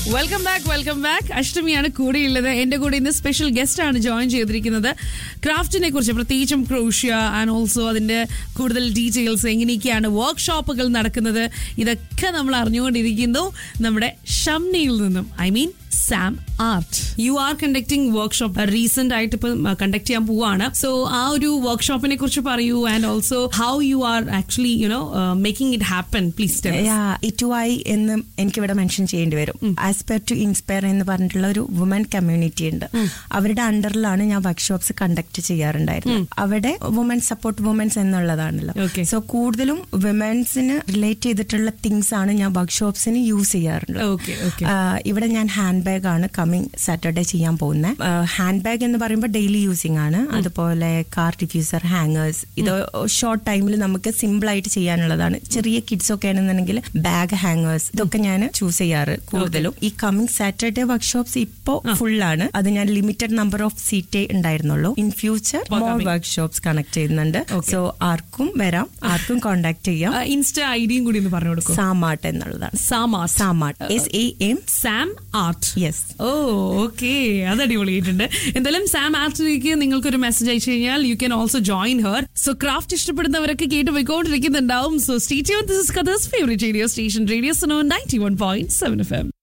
Welcome back welcome back അഷ്ടമിയാണ് കൂടെയുള്ളത് എന്റെ കൂടെ ഇന്ന് സ്പെഷ്യൽ ഗസ്റ്റ് ആണ് ജോയിൻ ചെയ്തിരിക്കുന്നത് ക്രാഫ്റ്റിനെ കുറിച്ച് പ്രത്യേകിച്ചും ക്രോഷ്യ ആൻഡ് ഓൾസോ അതിന്റെ കൂടുതൽ ഡീറ്റെയിൽസ് എങ്ങനെയൊക്കെയാണ് വർക്ക്ഷോപ്പുകൾ നടക്കുന്നത് ഇതൊക്കെ നമ്മൾ അറിഞ്ഞുകൊണ്ടിരിക്കുന്നു നമ്മുടെ ഷംനയിൽ നിന്നും I mean Sam Art you are conducting workshop recent ആയിട്ട് ഇപ്പം കണ്ടക്ട് ചെയ്യാൻ പോവാണ് സോ ആ ഒരു വർക്ക്ഷോപ്പിനെ കുറിച്ച് പറയൂ and also how you are actually you know making it happen please ഇറ്റുവായി എന്ന് എനിക്കിവിടെ മെൻഷൻ ചെയ്യേണ്ടി വരും ആസ്പെയർ ടു ഇൻസ്പയർ എന്ന് പറഞ്ഞിട്ടുള്ള ഒരു വുമൻ കമ്മ്യൂണിറ്റി ഉണ്ട് അവരുടെ അണ്ടറിലാണ് ഞാൻ വർക്ക്ഷോപ്സ് കണ്ടക്ട് ചെയ്യാറുണ്ടായിരുന്നത് അവിടെ വുമൻ സപ്പോർട്ട് വുമൻസ് എന്നുള്ളതാണല്ലോ Okay. സോ കൂടുതലും വിമൻസിന് റിലേറ്റ് ചെയ്തിട്ടുള്ള തിങ്സ് ആണ് ഞാൻ വർക്ക്ഷോപ്സിന് യൂസ് ചെയ്യാറുള്ളത് Okay, okay. ആ, ഇവിടെ ഞാൻ ഹാൻഡ് ബാഗ് ആണ് കമ്മിങ് സാറ്റർഡേ ചെയ്യാൻ പോകുന്നത് ഹാൻഡ് ബാഗ് എന്ന് പറയുമ്പോൾ ഡെയിലി യൂസിങ് ആണ് അതുപോലെ കാർ ഡിഫ്യൂസർ ഹാങ്ങേഴ്സ് ഇത് ഷോർട്ട് ടൈമിൽ നമുക്ക് സിമ്പിൾ ആയിട്ട് ചെയ്യാനുള്ളതാണ് ചെറിയ കിഡ്സ് ഒക്കെ ആണെന്നുണ്ടെങ്കിൽ ബാഗ് ഹാങ്ങേഴ്സ് ഇതൊക്കെ ഞാൻ ചൂസ് ചെയ്യാറ് കൂടുതലും ഈ കമ്മിങ് സാറ്റർഡേ വർക്ക്ഷോപ്സ് ഇപ്പോ ഫുൾ ആണ് അത് ഞാൻ ലിമിറ്റഡ് നമ്പർ ഓഫ് സീറ്റേ ഉണ്ടായിരുന്നുള്ളൂ ഇൻ ഫ്യൂച്ചർ ഇപ്പോ മോർ coming. വർക്ക്ഷോപ്സ് കണക്ട് ചെയ്യുന്നുണ്ട് Okay. സോ ആർക്കും വരാം ആർക്കും കോണ്ടാക്ട് ചെയ്യാം ഇൻസ്റ്റ ഐഡിയും കൂടി ഒന്ന് പറഞ്ഞു കൊടുക്കും സാമാട്ട് എന്നുള്ളതാണ് സാമാസ് Sam Art S A M Sam Art yes oh okay അത് അടിപൊളിയായിട്ടുണ്ട് എന്തായാലും സാം ആർട്ടിലേക്ക് നിങ്ങൾക്ക് ഒരു മെസ്സേജ് അയച്ചു കഴിഞ്ഞാൽ you can also join her so craft ഇഷ്ടപ്പെടുന്നവരൊക്കെ കേട്ട് പോയിക്കൊണ്ടിരിക്കുന്നുണ്ടാവും സോ സ്റ്റേറ്റ് ദിസ് ഇസ് കഥേഴ്സ് ഫേവറേറ്റ് റേഡിയോ സ്റ്റേഷൻ റേഡിയോ സനോ ninety one point seven F M